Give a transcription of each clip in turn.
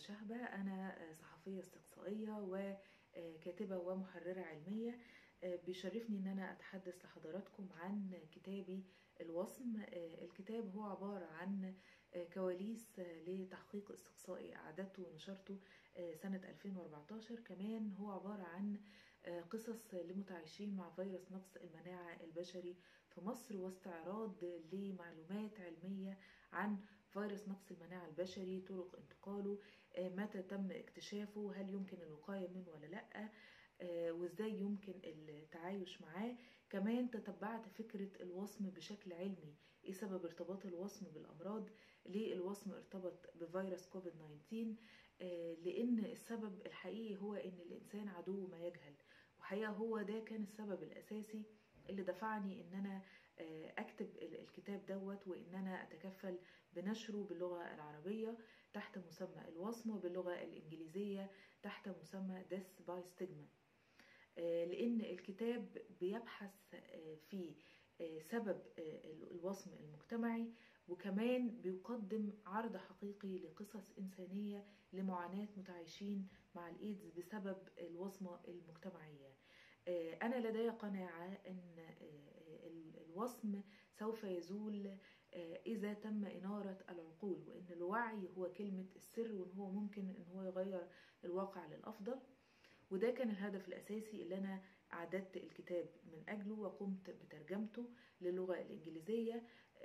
شهبة أنا صحفية استقصائية وكاتبة ومحررة علمية بيشرفني أن أنا أتحدث لحضراتكم عن كتابي الوصم الكتاب هو عبارة عن كواليس لتحقيق استقصائي أعددته ونشرته سنة 2014 كمان هو عبارة عن قصص لمتعايشين مع فيروس نقص المناعة البشري في مصر واستعراض لمعلومات علمية عن فيروس نقص المناعة البشري طرق انتقاله متى تم اكتشافه هل يمكن الوقاية منه ولا لأ وازاي يمكن التعايش معاه كمان تتبعت فكرة الوصم بشكل علمي ايه سبب ارتباط الوصم بالامراض ليه الوصم ارتبط بفيروس كوفيد 19 لان السبب الحقيقي هو ان الانسان عدو ما يجهل وحقيقة هو ده كان السبب الاساسي اللي دفعني ان انا اكتب الكتاب دوت وان انا اتكفل بنشره باللغة العربية تحت مسمى الوصم وباللغة الانجليزية تحت مسمى Death by Stigma لان الكتاب بيبحث في سبب الوصم المجتمعي وكمان بيقدم عرض حقيقي لقصص إنسانية لمعاناة متعايشين مع الإيدز بسبب الوصمة المجتمعية أنا لدي قناعة أن الوصم سوف يزول إذا تم إنارة العقول وأن الوعي هو كلمة السر وأن هو ممكن أن هو يغير الواقع للأفضل وده كان الهدف الأساسي اللي أنا أعددت الكتاب من أجله وقمت بترجمته للغة الإنجليزية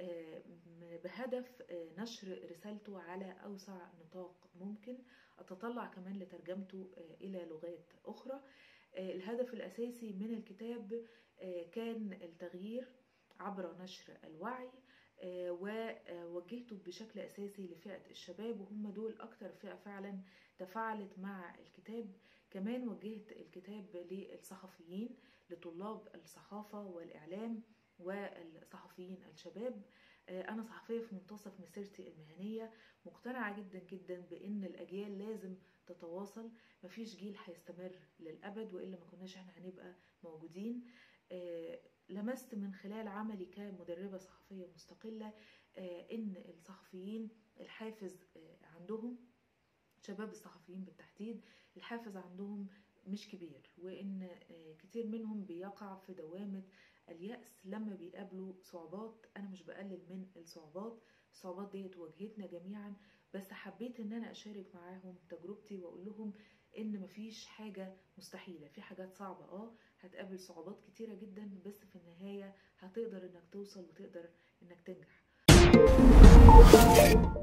بهدف نشر رسالته على أوسع نطاق ممكن أتطلع كمان لترجمته إلى لغات أخرى الهدف الأساسي من الكتاب كان التغيير عبر نشر الوعي ووجهته بشكل أساسي لفئة الشباب وهم دول أكتر فئة فعلا تفاعلت مع الكتاب كمان وجهت الكتاب للصحفيين لطلاب الصحافة والإعلام والصحفيين الشباب أنا صحفية في منتصف مسيرتي المهنية مقتنعة جدا جدا بأن الأجيال لازم تتواصل مفيش جيل هيستمر للأبد وإلا ما كناش احنا هنبقى موجودين لمست من خلال عملي كمدربة صحفية مستقلة إن الصحفيين الحافز عندهم شباب الصحفيين بالتحديد الحافز عندهم مش كبير وإن كتير منهم بيقع في دوامة اليأس لما بيقابلوا صعوبات أنا مش بقلل من الصعوبات الصعوبات ديت واجهتنا جميعا بس حبيت إن أنا أشارك معاهم تجربتي وأقول لهم إن مفيش حاجة مستحيلة في حاجات صعبة اه هتقابل صعوبات كتيرة جدا بس في النهاية هتقدر إنك توصل وتقدر إنك تنجح